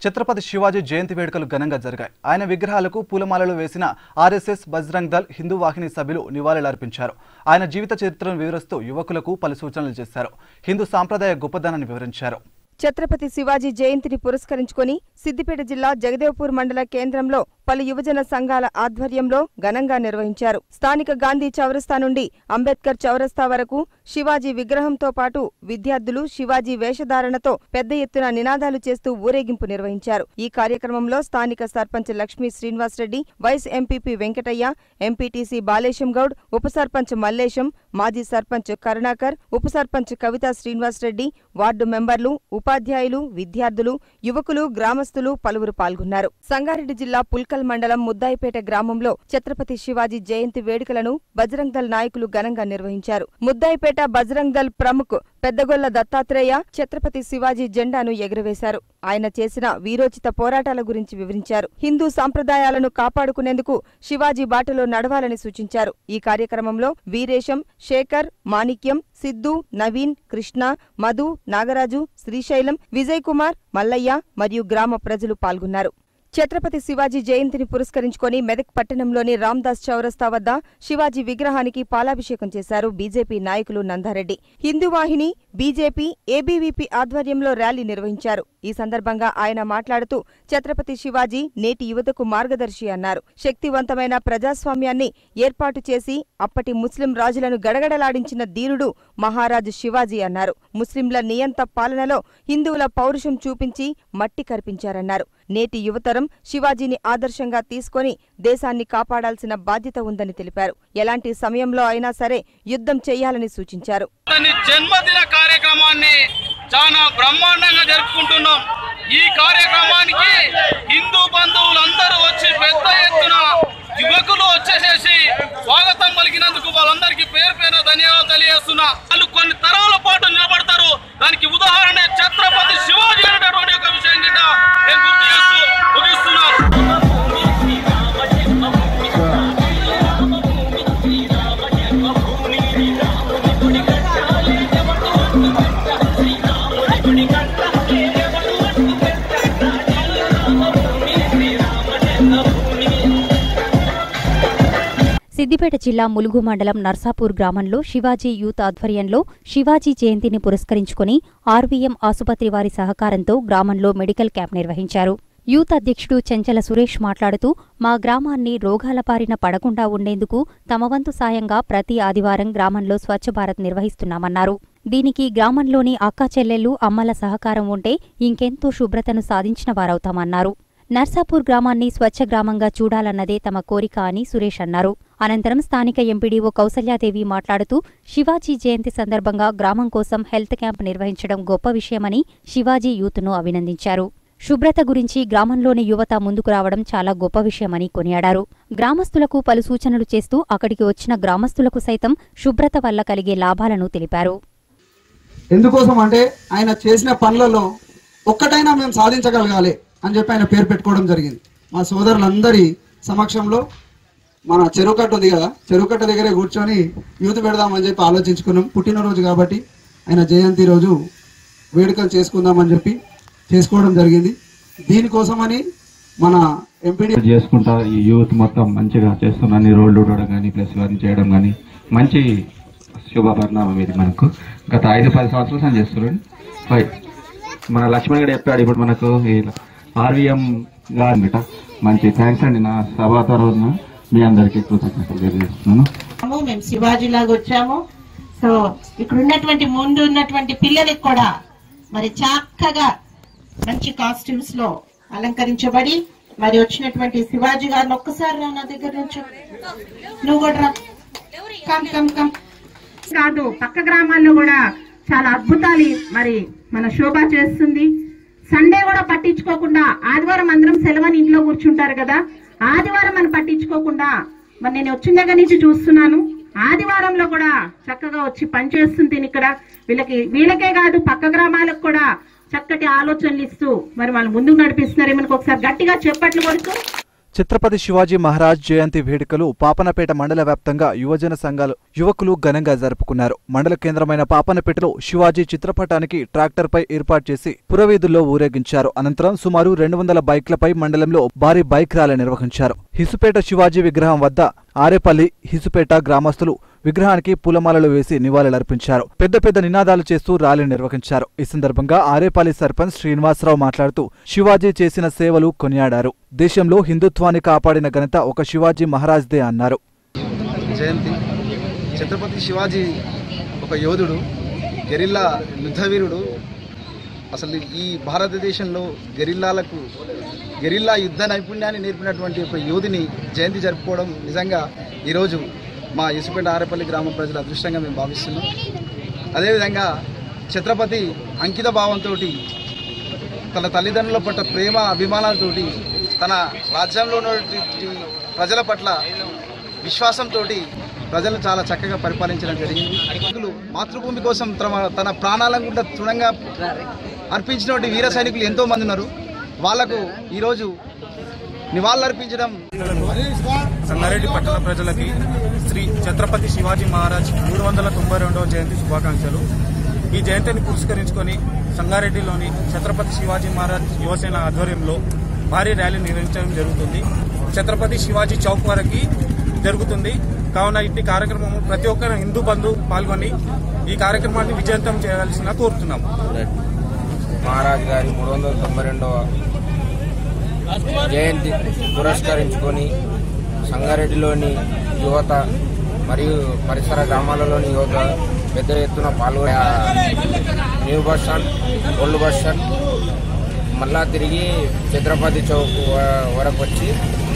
ఛత్రపతి శివాజీ జయంతి వేడుకలు ఘనంగా జరిగాయి ఆయన విగ్రహాలకు పూలమాలలు వేసిన ఆర్ఎస్ఎస్ బజరంగ్ దళ్ హిందూ వాహిని సభ్యులు నివాళులర్పించారు ఆయన జీవిత చరిత్రను వివరిస్తూ యువకులకు పలు సూచనలు చేశారు హిందూ సాంప్రదాయ గొప్పదనాన్ని వివరించారు ఛత్రపతి శివాజీ జయంతిని పురస్కరించుకొని సిద్దిపేట జిల్లా జగదేవ్పూర్ మండల కేంద్రంలో పలు యువజన సంఘాల ఆధ్వర్యంలో ఘనంగా నిర్వహించారు స్థానిక గాంధీ చౌరస్తా నుండి అంబేద్కర్ చౌరస్తా వరకు శివాజీ విగ్రహంతో పాటు విద్యార్థులు శివాజీ వేషధారణతో పెద్ద ఎత్తున నినాదాలు చేస్తూ ఊరేగింపు నిర్వహించారు ఈ కార్యక్రమంలో స్థానిక sarpanch Lakshmi Srinivasareddy vice MPP Venkataiah MPTC Balesham Goud ఉప సర్పంచ్ మల్లేశం మాజీ సర్పంచ్ కరుణాకర్ ఉప సర్పంచ్ కవితా శ్రీనివాసరెడ్డి వార్డు మెంబర్లు ఉపాధ్యాయులు విద్యార్థులు యువకులు గ్రామస్తులు పలువురు పాల్గొన్నారు సంగారెడ్డి జిల్లా పుల్కల్ మండలం ముద్దాయిపేట గ్రామంలో ఛత్రపతి శివాజీ జయంతి వేడుకలను బజరంగ్ దళ్ నాయకులు ఘనంగా నిర్వహించారు ముద్దాయిపేట బజరంగ్ దళ్ ప్రముఖ్ పెద్దగొల్ల దత్తాత్రేయ ఛత్రపతి శివాజీ జెండాను ఎగురవేశారు ఆయన చేసిన వీరోచిత పోరాటాల గురించి వివరించారు హిందూ సంప్రదాయాలను కాపాడుకునేందుకు శివాజీ బాటలో నడవాలని సూచించారు ఈ కార్యక్రమంలో వీరేశం శేఖర్ మాణిక్యం సిద్ధు నవీన్ కృష్ణ మధు నాగరాజు శ్రీశైలం విజయ్ కుమార్ మల్లయ్య మరియు గ్రామ ప్రజలు పాల్గొన్నారు ఛత్రపతి శివాజీ జయంతిని పురస్కరించుకొని మెదక్ పట్టణంలోని రామ్దాస్ చౌరస్తా వద్ద శివాజీ విగ్రహానికి పాలాభిషేకం చేశారు బీజేపీ నాయకులు నందారెడ్డి హిందూ వాహిని బీజేపీ ఏబీవీపీ ఆధ్వర్యంలో ర్యాలీ నిర్వహించారు ఈ సందర్భంగా ఆయన మాట్లాడుతూ ఛత్రపతి శివాజీ నేటి యువతకు మార్గదర్శి అన్నారు శక్తివంతమైన ప్రజాస్వామ్యాన్ని ఏర్పాటు చేసి అప్పటి ముస్లిం రాజులను గడగడలాడించిన ధీరుడు మహారాజు శివాజీ అన్నారు ముస్లింల నియంత పాలనలో హిందువుల పౌరుషం చూపించి మట్టి కర్పించారన్నారు నేటి యువతరం శివాజీని ఆదర్శంగా తీసుకొని దేశాన్ని కాపాడాల్సిన బాధ్యత ఉందని తెలిపారు ఎలాంటి సమయంలో అయినా సరే యుద్ధం చేయాలని సూచించారు అతని జన్మదిన కార్యక్రమాన్ని చాలా బ్రహ్మాండంగా జరుపుకుంటున్నాం ఈ కార్యక్రమానికి హిందూ బంధువులందరూ వచ్చి పెద్ద ఎత్తున యువకులు వచ్చేసేసి స్వాగతం పలికినందుకు వాళ్ళందరికీ పేరు పేరు ధన్యవాదాలు తెలియజేస్తున్నా వాళ్ళు కొన్ని తరాల పాటు నిలబడతారు దానికి ఉదాహరణ ఛత్రపతి శివాజీ అనేటటువంటి ఒక విషయం గిట్ట నేను గుర్తు చేస్తూ ముగిస్తున్నాను సిద్దిపేట జిల్లా ములుగు మండలం నర్సాపూర్ గ్రామంలో శివాజీ యూత్ ఆధ్వర్యంలో శివాజీ జయంతిని పురస్కరించుకుని ఆర్వీఎం ఆసుపత్రి వారి సహకారంతో గ్రామంలో మెడికల్ క్యాంప్ నిర్వహించారు యూత్ అధ్యక్షుడు చెంచల సురేష్ మాట్లాడుతూ మా గ్రామాన్ని రోగాల బారిన పడకుండా ఉండేందుకు తమ వంతు సాయంగా ప్రతి ఆదివారం గ్రామంలో స్వచ్ఛ భారత్ నిర్వహిస్తున్నామన్నారు దీనికి గ్రామంలోని అక్కా చెల్లెళ్లు అమ్మల సహకారం ఉంటే ఇంకెంతో శుభ్రతను సాధించిన వారవుతామన్నారు నర్సాపూర్ గ్రామాన్ని స్వచ్ఛ గ్రామంగా చూడాలన్నదే తమ కోరిక అని సురేష్ అన్నారు అనంతరం స్థానిక ఎంపీడీఓ కౌసల్యాదేవి మాట్లాడుతూ శివాజీ జయంతి సందర్భంగా గ్రామం కోసం హెల్త్ క్యాంప్ నిర్వహించడం గొప్ప విషయమని శివాజీ యూత్ను అభినందించారు శుభ్రత గురించి గ్రామంలోని యువత ముందుకు రావడం చాలా గొప్ప విషయమని కొనియాడారు గ్రామస్తులకు పలు సూచనలు చేస్తూ అక్కడికి వచ్చిన గ్రామస్తులకు సైతం శుభ్రత వల్ల కలిగే లాభాలను తెలిపారు ఎందుకోసం అంటే ఆయన చేసిన పనులలో ఒక్కటైనా మేము సాధించగలగాలి అని చెప్పి ఆయన పేరు పెట్టుకోవడం జరిగింది మా సోదరులందరి సమక్షంలో మన చెరువుకట్ట ఉంది కదా చెరువుకట్ట దగ్గరే కూర్చొని యూత్ పెడదామని చెప్పి ఆలోచించుకున్నాం పుట్టినరోజు కాబట్టి ఆయన జయంతి రోజు వేడుకలు చేసుకుందామని చెప్పి చేసుకోవడం జరిగింది దీనికోసమని మన ఎంపీడీ చేసుకుంటా ఈ యూత్ మొత్తం మంచిగా చేస్తున్నాను రోడ్లు ఊడడం కానీ ప్లస్ ఇవన్నీ చేయడం కానీ మంచి శుభ పరిణామం ఇది మనకు గత ఐదు పది సంవత్సరాల నుంచి చేస్తున్నాడు ఫైవ్ మన లక్ష్మణ్ గడు చెప్పాడు ఇప్పుడు మనకు ఈ ఆర్వీఎం గారు మంచి థ్యాంక్స్ అండి నా సభ తరఫున మీ అందరికీ కృతజ్ఞతలు తెలియజేస్తున్నాను వచ్చాము మేము శివాజీ లాగా వచ్చాము సో ఇక్కడ ఉన్నటువంటి ముందు ఉన్నటువంటి పిల్లలకి కూడా మరి చక్కగా మంచి కాస్ట్యూమ్స్ లో అలంకరించబడి మరి వచ్చినటువంటి శివాజీ గారిని ఒక్కసారి రా నా దగ్గర నుంచి నువ్వు కూడా రా కమ్ కమ్ కమ్ కాదు పక్క గ్రామాల్లో కూడా చాలా అద్భుతాలు మరి మన శోభ చేస్తుంది సండే కూడా పట్టించుకోకుండా ఆదివారం అందరం సెలవని ఇంట్లో కూర్చుంటారు కదా ఆదివారం అని పట్టించుకోకుండా మరి నేను వచ్చిన దగ్గర నుంచి చూస్తున్నాను ఆదివారంలో కూడా చక్కగా వచ్చి పనిచేస్తుంది దీని ఇక్కడ వీళ్ళకి వీళ్ళకే కాదు పక్క గ్రామాలకు కూడా చక్కటి ఆలోచనలు ఇస్తూ మరి వాళ్ళు ముందుకు నడిపిస్తున్నారు మనకు ఒకసారి గట్టిగా చెప్పట్లు కొడుతూ ఛత్రపతి శివాజీ మహారాజ్ జయంతి వేడుకలు పాపనపేట మండల వ్యాప్తంగా యువజన సంఘాలు యువకులు ఘనంగా జరుపుకున్నారు మండల కేంద్రమైన పాపనపేటలో శివాజీ చిత్రపటానికి ట్రాక్టర్పై ఏర్పాటు చేసి పురవీధుల్లో ఊరేగించారు అనంతరం సుమారు రెండు వందల బైక్లపై మండలంలో భారీ బైక్ ర్యాలీ నిర్వహించారు హిసుపేట శివాజీ విగ్రహం వద్ద ఆరేపల్లి హిసుపేట గ్రామస్తులు విగ్రహానికి పూలమాలలు వేసి నివాళులర్పించారు పెద్ద పెద్ద నినాదాలు చేస్తూ ర్యాలీ నిర్వహించారు ఈ సందర్భంగా ఆరేపల్లి సర్పంచ్ శ్రీనివాసరావు మాట్లాడుతూ శివాజీ చేసిన సేవలు కొనియాడారు దేశంలో హిందుత్వాన్ని కాపాడిన ఘనత ఒక శివాజీ మహారాజ్దే అన్నారు జయంతి ఛత్రపతి శివాజీ ఒక యోధుడు గెరిల్లా యుద్ధవీరుడు అసలు ఈ భారతదేశంలో గెరిల్లాలకు గెరిల్లా యుద్ధ నైపుణ్యాన్ని నేర్పినటువంటి ఒక యోధిని జయంతి జరుపుకోవడం నిజంగా ఈరోజు మా ఇసుపేట ఆరేపల్లి గ్రామ ప్రజల అదృష్టంగా మేము భావిస్తున్నాం అదేవిధంగా ఛత్రపతి అంకిత భావంతో తన తల్లిదండ్రుల పట్ల ప్రేమ అభిమానాలతోటి తన రాజ్యంలో ఉన్నటువంటి ప్రజల పట్ల విశ్వాసంతో ప్రజలు చాలా చక్కగా పరిపాలించడం జరిగింది రైతులు మాతృభూమి కోసం తమ తన ప్రాణాలను కూడా తృణంగా అర్పించినటువంటి వీర సైనికులు ఎంతో మంది ఉన్నారు వాళ్లకు ఈరోజు నివాళులర్పించడం సంగారెడ్డి పట్టణ ప్రజలకి శ్రీ ఛత్రపతి శివాజీ మహారాజ్ మూడు వందల తొంభై రెండవ జయంతి శుభాకాంక్షలు ఈ జయంతిని పురస్కరించుకొని సంగారెడ్డిలోని ఛత్రపతి శివాజీ మహారాజ్ యువసేన ఆధ్వర్యంలో భారీ ర్యాలీ నిర్వహించడం జరుగుతుంది ఛత్రపతి శివాజీ చౌక్ వరకు జరుగుతుంది కావున ఇట్టి కార్యక్రమం ప్రతి ఒక్క హిందూ బంధు పాల్గొని ఈ కార్యక్రమాన్ని విజయవంతం చేయవలసిన కోరుతున్నాము మహారాజ్ గారి మూడు వందల తొంభై రెండవ జయంతి పురస్కరించుకొని సంగారెడ్డిలోని యువత మరియు పరిసర గ్రామాలలోని యువత పెద్ద ఎత్తున పాల్గొని ఆ new bus stand old bus stand మళ్ళా తిరిగి ఛత్రపతి చౌక్ వ- వరకు వచ్చి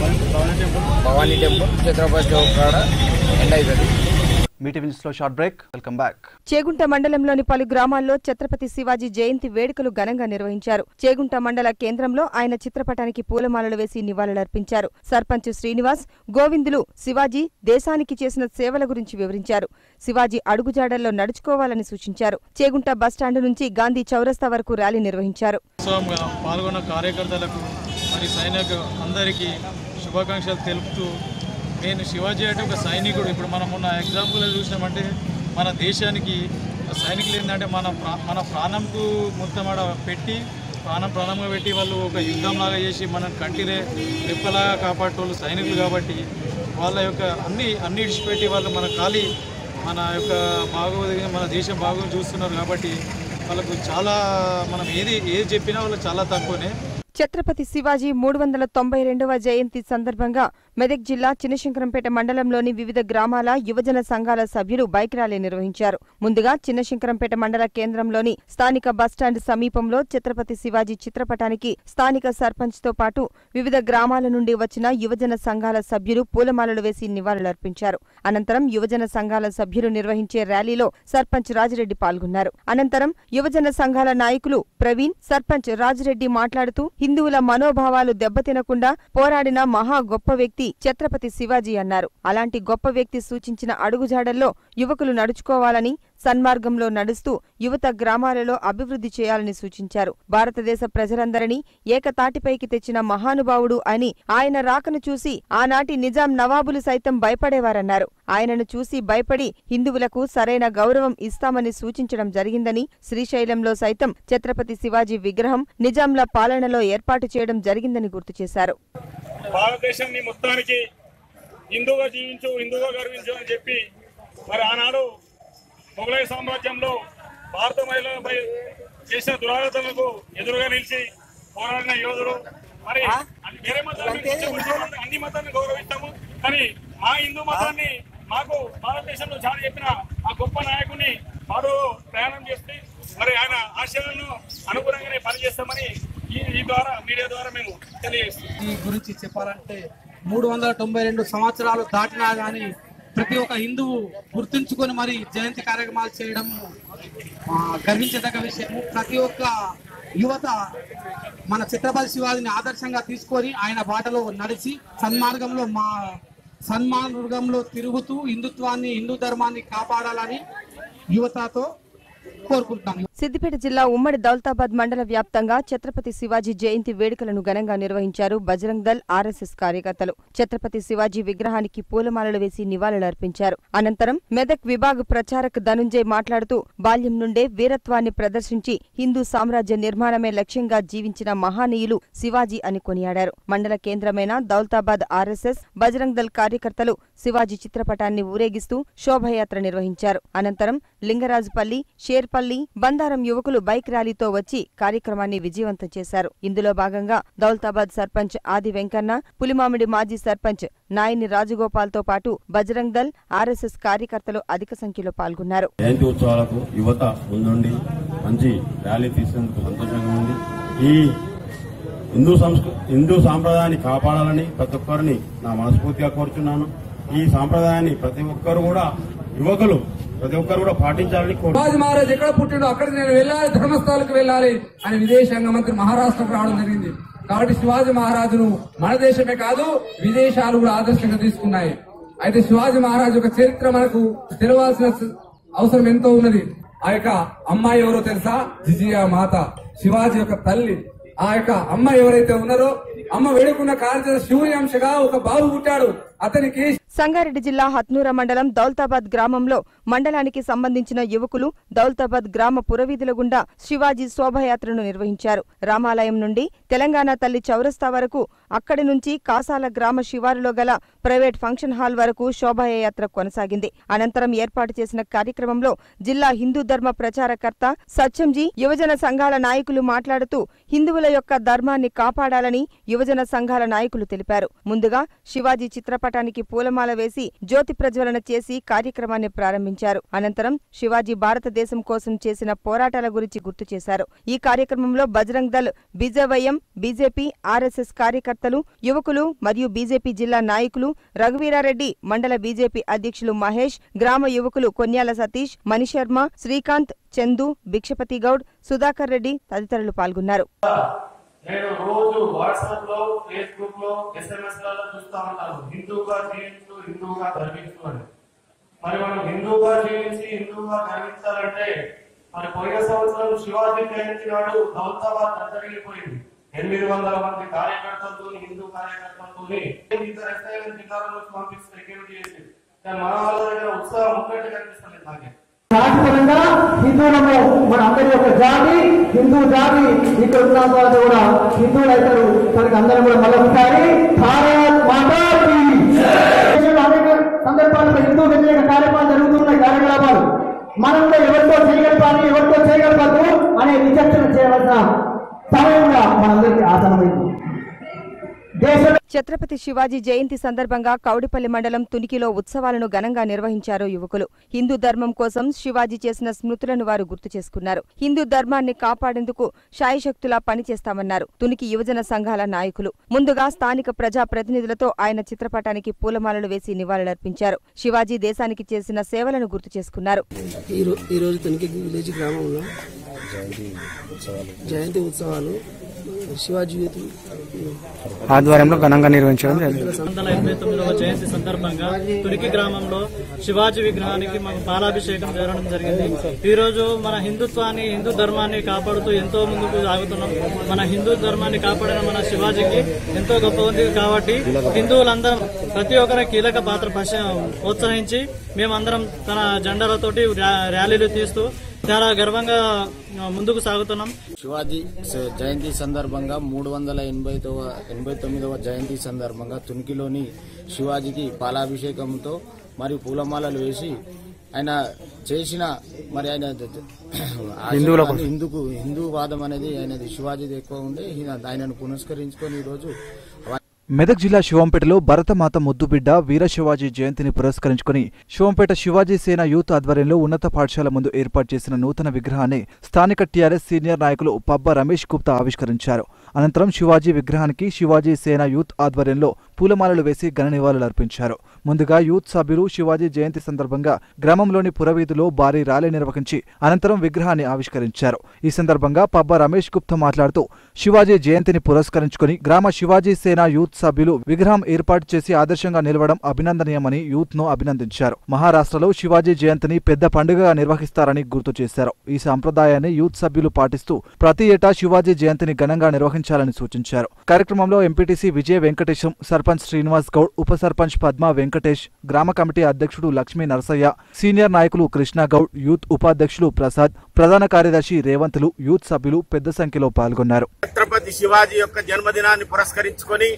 భవానీ టెంపుల్ ఛత్రపతి చౌక్ కాడ ఎండ్ అవుతుంది మీటింగ్ న్యూస్లో short break welcome back Chegunta మండలంలోని పలు గ్రామాల్లో ఛత్రపతి శివాజీ జయంతి వేడుకలు ఘనంగా నిర్వహించారు చేగుంట మండల కేంద్రంలో ఆయన చిత్రపటానికి పూలమాలలు వేసి నివాళులర్పించారు సర్పంచ్ శ్రీనివాస్ గోవిందులు శివాజీ దేశానికి చేసిన సేవల గురించి వివరించారు శివాజీ అడుగుజాడల్లో నడుచుకోవాలని సూచించారు చేగుంట బస్టాండు నుంచి గాంధీ చౌరస్తా వరకు ర్యాలీ నిర్వహించారు ఉత్సవంగా పాల్గొన్న కార్యకర్తలకు మరి సైనిక అందరికీ శుభాకాంక్షలు తెలుపుతూ నేను శివాజీ అంటే ఒక సైనికుడు ఇప్పుడు మనం ఉన్న ఎగ్జాంపుల్ చూసినామంటే మన దేశానికి సైనికులు ఏంటంటే మన ప్రా మన ప్రాణంకు మొత్తం ఆడ పెట్టి ప్రాణం ప్రాణంగా పెట్టి వాళ్ళు ఒక యుద్ధంలాగా చేసి మన కంటినే రెప్పలాగా కాపాడేటోళ్ళు సైనికులు కాబట్టి వాళ్ళ యొక్క అన్ని అన్ని ఇడిచిపెట్టి వాళ్ళు మన ఖాళీ మన యొక్క బాగోదు మన దేశం బాగోదు చూస్తున్నారు కాబట్టి వాళ్ళకు చాలా మనం ఏది ఏది చెప్పినా వాళ్ళు చాలా తక్కువనే ఛత్రపతి శివాజీ మూడు వందల తొంభై రెండవ జయంతి సందర్భంగా మెదక్ జిల్లా చిన్నశంకరంపేట మండలంలోని వివిధ గ్రామాల యువజన సంఘాల సభ్యులు బైక్ ర్యాలీ నిర్వహించారు ముందుగా చిన్నశంకరంపేట మండల కేంద్రంలోని స్థానిక బస్టాండ్ సమీపంలో ఛత్రపతి శివాజీ చిత్రపటానికి స్థానిక సర్పంచ్తో పాటు వివిధ గ్రామాల నుండి వచ్చిన యువజన సంఘాల సభ్యులు పూలమాలలు వేసి నివాళులర్పించారు అనంతరం యువజన సంఘాల సభ్యులు నిర్వహించే ర్యాలీలో సర్పంచ్ రాజిరెడ్డి పాల్గొన్నారు అనంతరం యువజన సంఘాల నాయకులు ప్రవీణ్ సర్పంచ్ రాజిరెడ్డి మాట్లాడుతూ హిందువుల మనోభావాలు దెబ్బతినకుండా పోరాడిన మహా గొప్ప వ్యక్తి ఛత్రపతి శివాజీ అన్నారు అలాంటి గొప్ప వ్యక్తి సూచించిన అడుగుజాడల్లో యువకులు నడుచుకోవాలని సన్మార్గంలో నడుస్తూ యువత గ్రామాలలో అభివృద్ధి చేయాలని సూచించారు భారతదేశ ప్రజలందరినీ ఏకతాటిపైకి తెచ్చిన మహానుభావుడు అని ఆయన రాకను చూసి ఆనాటి నిజాం నవాబులు సైతం భయపడేవారన్నారు ఆయనను చూసి భయపడి హిందువులకు సరైన గౌరవం ఇస్తామని సూచించడం జరిగిందని శ్రీశైలంలో సైతం ఛత్రపతి శివాజీ విగ్రహం నిజాంల పాలనలో ఏర్పాటు చేయడం జరిగిందని గుర్తు చేశారు భారతదేశాన్ని మొత్తానికి హిందువుగా జీవించు హిందువుగా గర్వించు అని చెప్పి మరి ఆనాడు మొఘలయ సామ్రాజ్యంలో భారత మహిళలపై చేసిన దురాగతలకు ఎదురుగా నిలిచి పోరాడిన యోధుడు మరి అది వేరే మతాన్ని కించపరిచే వాళ్ళని అన్ని మతాన్ని గౌరవిస్తాము కానీ మా హిందూ మతాన్ని మాకు భారతదేశంలో చాటి చెప్పిన ఆ గొప్ప నాయకుడిని వారు ప్రయాణం చేస్తే మరి ఆయన ఆశయాలను అనుగుణంగానే పనిచేస్తామని ఈ ఈ ద్వారా మీడియా ద్వారా మేము తెలియజేస్తాం ఈ గురించి చెప్పాలంటే మూడు వందల తొంభై రెండు సంవత్సరాలు దాటినా గాని ప్రతి ఒక్క హిందువు గుర్తుంచుకొని మరి జయంతి కార్యక్రమాలు చేయడం ఆ, గర్వించదగ్గ విషయము ప్రతి ఒక్క యువత మన ఛత్రపతి శివాజిని ఆదర్శంగా తీసుకొని ఆయన బాటలో నడిచి సన్మార్గంలో మా సన్మార్గంలో తిరుగుతూ హిందుత్వాన్ని హిందూ ధర్మాన్ని కాపాడాలని యువతతో కోరుకుంటున్నాను సిద్దిపేట జిల్లా ఉమ్మడి దౌలతాబాద్ మండల వ్యాప్తంగా ఛత్రపతి శివాజీ జయంతి వేడుకలను ఘనంగా నిర్వహించారు బజరంగ్ దల్ ఆర్ఎస్ఎస్ కార్యకర్తలు ఛత్రపతి శివాజీ విగ్రహానికి పూలమాలలు వేసి నివాళులర్పించారు అనంతరం మెదక్ విభాగ్ ప్రచారక్ ధనుంజయ్ మాట్లాడుతూ బాల్యం నుండే వీరత్వాన్ని ప్రదర్శించి హిందూ సామ్రాజ్య నిర్మాణమే లక్ష్యంగా జీవించిన మహానీయులు శివాజీ అని కొనియాడారు మండల కేంద్రమైన దౌలతాబాద్ ఆర్ఎస్ఎస్ బజరంగ్ దల్ కార్యకర్తలు శివాజీ చిత్రపటాన్ని ఊరేగిస్తూ శోభయాత్ర నిర్వహించారు అనంతరం లింగరాజుపల్లి షేర్పల్లి బందారం యువకులు బైక్ ర్యాలీతో వచ్చి కార్యక్రమాన్ని విజయవంతం చేశారు ఇందులో భాగంగా దౌలతాబాద్ సర్పంచ్ ఆది వెంకన్న పులిమామిడి మాజీ సర్పంచ్ నాయని రాజగోపాల్తో పాటు బజరంగ్ దల్ ఆర్ఎస్ఎస్ కార్యకర్తలు అధిక సంఖ్యలో పాల్గొన్నారు జయంతి ఉత్సవాలకు యువత ముందుండి మంచి ర్యాలీ తీసేందుకు సంతోషంగా ఉంది ఈ హిందూ సంస్కృ హిందూ సాంప్రదాయాన్ని కాపాడాలని ప్రతి ఒక్కరిని నా మనస్ఫూర్తిగా కోరుచున్నాను ఈ సాంప్రదాయాన్ని ప్రతి ఒక్కరు కూడా యువకులు ప్రతి ఒక్కరు కూడా పాటించాలని కోరు శివాజీ మహారాజ్ ఎక్కడ పుట్టిండో అక్కడికి నేను వెళ్ళాలి ధర్మస్థలాలకు వెళ్ళాలి అని విదేశాంగ మంత్రి మహారాష్ట్రకు రావడం జరిగింది కాబట్టి శివాజీ మహారాజును మన దేశమే కాదు విదేశాలు కూడా ఆదర్శంగా తీసుకున్నాయి అయితే శివాజీ మహారాజు యొక్క చరిత్ర మనకు తెలవాల్సిన అవసరం ఎంతో ఉన్నది ఆ యొక్క అమ్మాయి ఎవరో తెలుసా జిజియా మాత శివాజీ యొక్క తల్లి ఆ యొక్క అమ్మ ఎవరైతే ఉన్నారో అమ్మ వేడుకున్న కార్య శివుని అంశగా ఒక బాబు పుట్టాడు అతనికి సంగారెడ్డి జిల్లా హత్నూర మండలం దౌలతాబాద్ గ్రామంలో మండలానికి సంబంధించిన యువకులు దౌలతాబాద్ గ్రామ పురవీధుల గుండా శివాజీ శోభయాత్రను నిర్వహించారు రామాలయం నుండి తెలంగాణ తల్లి చౌరస్తా వరకు అక్కడి నుంచి కాసాల గ్రామ శివారులో గల ప్రైవేట్ ఫంక్షన్ హాల్ వరకు శోభాయాత్ర కొనసాగింది అనంతరం ఏర్పాటు చేసిన కార్యక్రమంలో జిల్లా హిందూ ధర్మ ప్రచారకర్త సత్యంజీ యువజన సంఘాల నాయకులు మాట్లాడుతూ హిందువుల యొక్క ధర్మాన్ని కాపాడాలని యువజన సంఘాల నాయకులు తెలిపారు ముందుగా శివాజీ చిత్రపటానికి పూలమాల వేసి జ్యోతి ప్రజ్వలన చేసి కార్యక్రమాన్ని ప్రారంభించారు అనంతరం శివాజీ భారతదేశం కోసం చేసిన పోరాటాల గురించి గుర్తు చేశారు ఈ కార్యక్రమంలో Bajrang Dal BJYM BJP RSS కార్యకర్తలు యువకులు మరియు బీజేపీ జిల్లా నాయకులు రఘువీరారెడ్డి మండల బీజేపీ అధ్యక్షులు మహేష్ గ్రామ యువకులు కొన్యాల సతీష్ మణిశర్మ శ్రీకాంత్ చందు భిక్షపతి గౌడ్ సుధాకర్ రెడ్డి తదితరులు పాల్గొన్నారు నేను రోజు వాట్సాప్ లో ఫేస్బుక్ లో ఎస్ఎంఎస్ లలో చూస్తా ఉంటాను హిందూగా జీవిస్తూ హిందూగా గర్విస్తూ అని మరి మనం హిందూగా జీవించి హిందూగా గర్వించాలంటే మరి పోయిన సంవత్సరం శివాజీ జయంతి నాడు దౌలతాబాద్ అంతరిగిపోయింది ఎనిమిది వందల మంది కార్యకర్తలతో హిందూ కార్యకర్తలతో ఇతర ఎస్ఐ జిల్లాల నుంచి పంపిస్తే సెక్యూరిటీ చేసి కానీ మన వాళ్ళ దగ్గర ఉత్సాహం ఉన్నట్టు కనిపిస్తుంది నాకే శాశ్వతంగా హిందువులము మన అందరి యొక్క జాతి హిందూ జాతి ఇక్కడ ఉన్న వాళ్ళు కూడా హిందువులు అవుతారు కనుక అందరం కూడా మళ్ళొకసారి భారత్ మాతా కీ దేశంలో అనేక సందర్భాల్లో హిందూ వ్యతిరేక కార్యక్రమాలు జరుగుతున్నాయి కార్యకలాపాలు మనం కూడా ఎవరితో చేయగలపాలి ఎవరితో చేయగలపదు అనే విచక్షణ చేయవలసిన సమయంగా మనందరికీ ఆసనమైంది దేశ ఛత్రపతి శివాజీ జయంతి సందర్భంగా కౌడిపల్లి మండలం తునికిలో ఉత్సవాలను ఘనంగా నిర్వహించారు యువకులు హిందూ ధర్మం కోసం శివాజీ చేసిన స్మృతులను వారు గుర్తు చేసుకున్నారు హిందూ ధర్మాన్ని కాపాడేందుకు శాయశక్తులా పనిచేస్తామన్నారు తునికి యువజన సంఘాల నాయకులు ముందుగా స్థానిక ప్రజా ప్రతినిధులతో ఆయన చిత్రపటానికి పూలమాలలు వేసి నివాళులర్పించారు శివాజీ దేశానికి చేసిన సేవలను గుర్తు చేసుకున్నారు ఈ రో- ఈ రోజు తనిఖీ విలేజ్ గ్రామంలో జయంతి ఉత్సవాలు శివాజీ యూత్ ఆధ్వర్యంలో ఘనంగా నిర్వహించడం జరిగింది వందల ఎనభై తొమ్మిదవ జయంతి సందర్భంగా తురికి గ్రామంలో శివాజీ విగ్రహానికి మాకు పాలాభిషేకం జరగడం జరిగింది ఈ రోజు మన హిందుత్వాన్ని హిందూ ధర్మాన్ని కాపాడుతూ ఎంతో ముందుకు సాగుతున్నాం మన హిందూ ధర్మాన్ని కాపాడిన మన శివాజీకి ఎంతో గొప్ప ఉంది కాబట్టి హిందువులందరం ప్రతి ఒక్కరి కీలక పాత్ర పశ- ప్రోత్సహించి మేమందరం తన జెండాలతోటి ర్యా- ర్యాలీలు తీస్తూ చాలా గర్వంగా ఆ, ముందుకు సాగుతున్నాం శివాజీ స- జయంతి సందర్భంగా మూడు వందల ఎనభై ఎనభై తొమ్మిదవ జయంతి సందర్భంగా తునికిలోని శివాజీకి పాలాభిషేకంతో మరియు పూలమాలలు వేసి ఆయన చేసిన మరి ఆయన ద- ద- హిందువుల ఆశయాన్ని కోసం. హిందూకు హిందూ వాదం అనేది ఆయనది శివాజీది ఎక్కువ ఉండే ఈయన- ఆయనను పురస్కరించుకొని ఈరోజు మెదక్ జిల్లా శివంపేటలో భరతమాత ముద్దుబిడ్డ వీర శివాజీ జయంతిని పురస్కరించుకుని శివంపేట శివాజీ సేన యూత్ ఆధ్వర్యంలో ఉన్నత పాఠశాల ముందు ఏర్పాటు చేసిన నూతన విగ్రహాన్ని స్థానిక టీఆర్ఎస్ సీనియర్ నాయకులు పబ్బ రమేష్ గుప్తా ఆవిష్కరించారు అనంతరం శివాజీ విగ్రహానికి శివాజీ సేన యూత్ ఆధ్వర్యంలో పూలమాలలు వేసి ఘన నివాళులర్పించారు ముందుగా యూత్ సభ్యులు శివాజీ జయంతి సందర్భంగా గ్రామంలోని పురవీధిలో భారీ ర్యాలీ నిర్వహించి అనంతరం విగ్రహాన్ని ఆవిష్కరించారు ఈ సందర్భంగా పబ్బ రమేష్ గుప్తా మాట్లాడుతూ శివాజీ జయంతిని పురస్కరించుకుని గ్రామ శివాజీ సేన యూత్ సభ్యులు విగ్రహం ఏర్పాటు చేసి ఆదర్శంగా నిలవడం అభినందనీయమని యూత్ ను అభినందించారు మహారాష్ట్రలో శివాజీ జయంతిని పెద్ద పండుగగా నిర్వహిస్తారని గుర్తు చేశారు ఈ సాంప్రదాయాన్ని యూత్ సభ్యులు పాటిస్తూ ప్రతి ఏటా శివాజీ జయంతిని ఘనంగా నిర్వహించాలని సూచించారు కార్యక్రమంలో ఎంపీటీసీ విజయ వెంకటేశం సర్పంచ్ శ్రీనివాస్ గౌడ్ ఉప సర్పంచ్ పద్మ వెంకటేష్ గ్రామ కమిటీ అధ్యక్షుడు లక్ష్మీ నరసయ్య సీనియర్ నాయకులు కృష్ణ గౌడ్ యూత్ ఉపాధ్యక్షులు ప్రసాద్ ప్రధాన కార్యదర్శి రేవంతులు యూత్ సభ్యులు పెద్ద సంఖ్యలో పాల్గొన్నారు ఛత్రపతి శివాజీ యొక్క జన్మదినాన్ని పురస్కరించుకొని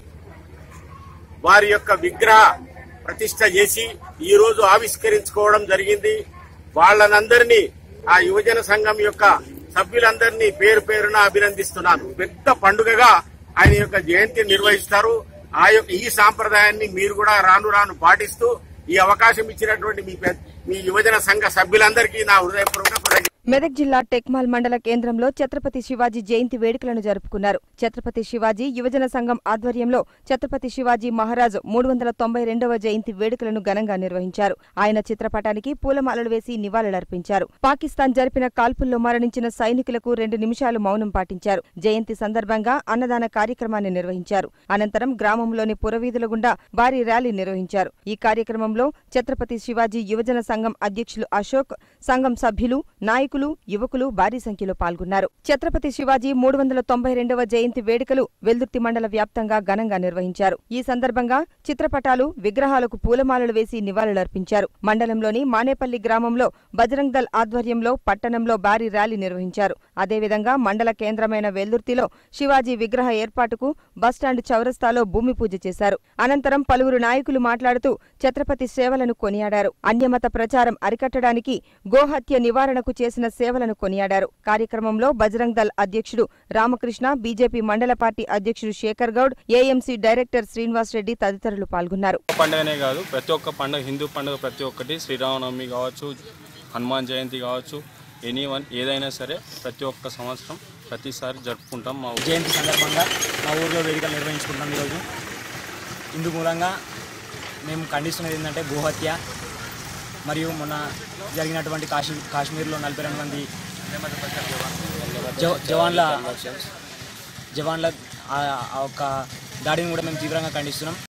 వారి యొక్క విగ్రహ ప్రతిష్ట చేసి ఈ రోజు ఆవిష్కరించుకోవడం జరిగింది వాళ్ళనందరినీ ఆ యువజన సంఘం యొక్క సభ్యులందరినీ పేరు పేరున అభినందిస్తున్నాను పెద్ద పండుగగా ఆయన యొక్క జయంతిని నిర్వహిస్తారు ఆ యొక్క ఈ సాంప్రదాయాన్ని మీరు కూడా రాను రాను పాటిస్తూ ఈ అవకాశం ఇచ్చినటువంటి మీ పెద్ద- మీ యువజన సంఘ సభ్యులందరికీ నా హృదయపూర్వక కృతజ్ఞతలు. మెదక్ జిల్లా టెక్మాల్ మండల కేంద్రంలో ఛత్రపతి శివాజీ జయంతి వేడుకలను జరుపుకున్నారు ఛత్రపతి శివాజీ యువజన సంఘం ఆధ్వర్యంలో ఛత్రపతి శివాజీ మహారాజ్ మూడు వందల తొంభై రెండవ జయంతి వేడుకలను ఘనంగా నిర్వహించారు ఆయన చిత్రపటానికి పూలమాలలు వేసి నివాళులర్పించారు పాకిస్తాన్ జరిపిన కాల్పుల్లో మరణించిన సైనికులకు రెండు నిమిషాలు మౌనం పాటించారు జయంతి సందర్భంగా అన్నదాన కార్యక్రమాన్ని నిర్వహించారు అనంతరం గ్రామంలోని పురవీధుల గుండా భారీ ర్యాలీ నిర్వహించారు ఈ కార్యక్రమంలో ఛత్రపతి శివాజీ యువజన సంఘం అధ్యక్షులు అశోక్ సంఘం సభ్యులు నాయకులు యువకులు భారీ సంఖ్యలో పాల్గొన్నారు ఛత్రపతి శివాజీ మూడు వందల తొంభై రెండవ జయంతి వేడుకలు వెల్దుర్తి మండల వ్యాప్తంగా ఘనంగా నిర్వహించారు ఈ సందర్భంగా చిత్రపటాలు విగ్రహాలకు పూలమాలలు వేసి నివాళులర్పించారు మండలంలోని మానేపల్లి గ్రామంలో బజరంగ్ దళ్ ఆధ్వర్యంలో పట్టణంలో భారీ ర్యాలీ నిర్వహించారు అదేవిధంగా మండల కేంద్రమైన వెల్దుర్తిలో శివాజీ విగ్రహ ఏర్పాటుకు బస్టాండ్ చౌరస్తాలో భూమి పూజ చేశారు అనంతరం పలువురు నాయకులు మాట్లాడుతూ ఛత్రపతి సేవలను కొనియాడారు అన్యమత ప్రచారం అరికట్టడానికి గోహత్య నివారణకు చేసిన సేవలను కొనియాడారు కార్యక్రమంలో బజరంగ్ దళ్ అధ్యక్షుడు రామకృష్ణ బీజేపీ మండల పార్టీ అధ్యక్షుడు శేఖర్ గౌడ్ ఏఎంసీ డైరెక్టర్ శ్రీనివాస్ రెడ్డి తదితరులు పాల్గొన్నారు పండుగనే కాదు ప్రతి ఒక్క పండుగ హిందూ పండుగ ప్రతి ఒక్కటి శ్రీరామనవమి కావచ్చు హనుమాన్ జయంతి కావచ్చు ఎనీ వన్ ఏదైనా సరే ప్రతి ఒక్క సంవత్సరం ప్రతిసారి జరుపుకుంటాం మా ఊర్లో. జయంతి సందర్భంగా మా ఊర్లో వేడుకలు నిర్వహించుకుంటాం ఈరోజు ఇందు మూలంగా మేము ఖండిస్తున్నది ఏంటంటే గోహత్య మరియు మొన్న జరిగినటువంటి కాశ్మీ కాశ్మీర్లో నలభై రెండు మంది జవ- జవాన్ల జవాన్ల ఆ- ఆ ఒక్క దాడిని కూడా మేము తీవ్రంగా ఖండిస్తున్నాం